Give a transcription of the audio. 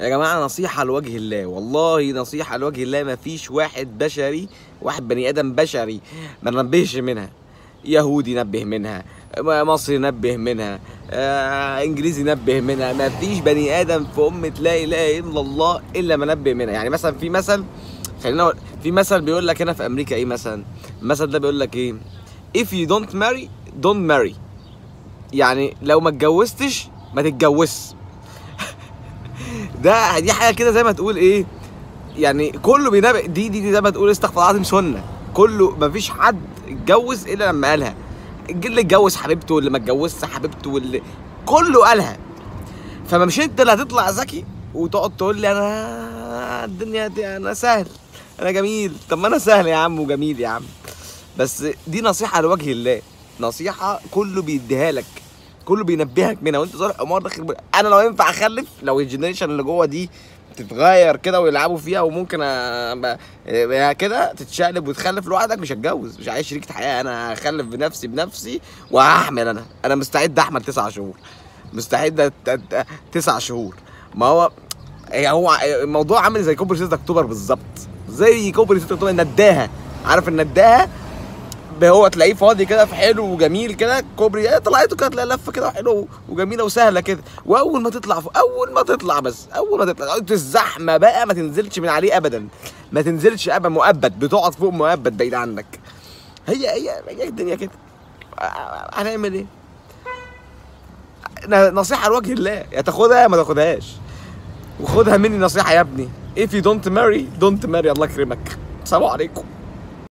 يا جماعه نصيحه لوجه الله والله نصيحه لوجه الله ما فيش واحد بشري واحد بني ادم بشري ما نبهش منها يهودي نبه منها مصري نبه منها آه انجليزي نبه منها ما فيش بني ادم في امه لا اله الا الله الا ما نبه منها يعني مثلا في مثل خلينا أقول- في مثل بيقول لك هنا في امريكا ايه مثلا المثل ده بيقول لك ايه if you don't marry don't marry يعني لو ما اتجوزتش ما تتجوزش ده دي حاجه كده زي ما تقول ايه يعني كله بينبئ دي دي, دي زي ما تقول استغفر الله العظيم سنه كله ما فيش حد اتجوز الا لما قالها اللي اتجوز حبيبته واللي ما اتجوزش حبيبته واللي كله قالها فما مش انت اللي هتطلع ذكي وتقعد تقول لي انا الدنيا دي انا سهل انا جميل طب ما انا سهل يا عم وجميل يا عم بس دي نصيحه لوجه الله نصيحه كله بيديها لك كله بينبهك منها وانت صار حمار داخل ب- انا لو ينفع اخلف لو الجنريشن اللي جوه دي تتغير كده ويلعبوا فيها وممكن أبقى- أبقى كده تتشقلب وتخلف لوحدك مش هتجوز مش عايز شريكة حياه انا هخلف بنفسي بنفسي وهحمل انا انا مستعد احمل تسع شهور مستعد أت- أت- تسع شهور ما هو هي هو الموضوع عامل زي كوبري 6 اكتوبر بالظبط زي كوبري 6 اكتوبر النداهه عارف النداهه هو تلاقيه فاضي كده في حلو وجميل كده كوبري ايه طلعته كده تلاقي لفه كده حلوه وجميله وسهله كده واول ما تطلع فوق اول ما تطلع بس اول ما تطلع الزحمه بقى ما تنزلش من عليه ابدا ما تنزلش ابدا مؤبد بتقعد فوق مؤبد بعيد عنك هي هي هي الدنيا كده هنعمل ايه ن- نصيحه لوجه الله يا تاخدها يا ما تاخدهاش وخدها مني نصيحه يا ابني if you don't marry don't marry الله يكرمك السلام عليكم